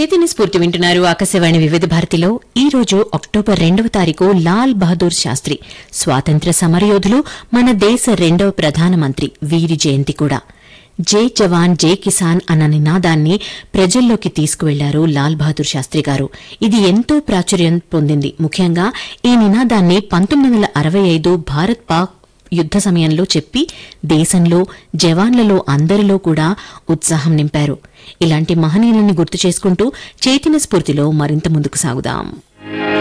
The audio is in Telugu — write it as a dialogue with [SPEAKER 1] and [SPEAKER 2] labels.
[SPEAKER 1] చైతన్య స్ఫూర్తి వింటున్నారు ఆకాశవాణి వివిధ భారతిలో ఈ రోజు అక్టోబర్ రెండవ తారీఖు లాల్ బహదూర్ శాస్త్రి స్వాతంత్ర సమరయోధులు మన దేశ రెండవ ప్రధానమంత్రి వీరి జయంతి కూడా జై జవాన్ జై కిసాన్ అన్న నినాదాన్ని ప్రజల్లోకి తీసుకువెళ్లారు లాల్ బహదూర్ శాస్త్రి గారు ఇది ఎంతో ప్రాచుర్యం పొందింది ముఖ్యంగా ఈ నినాదాన్ని పంతొమ్మిది వందల అరవై ఐదు భారత్ పాక్ యుద్ద సమయంలో చెప్పి దేశంలో జవాన్లలో అందరిలో కూడా ఉత్సాహం నింపారు ఇలాంటి మహనీయులను గుర్తు చేసుకుంటూ చైతన్య స్ఫూర్తిలో మరింత ముందుకు సాగుదాం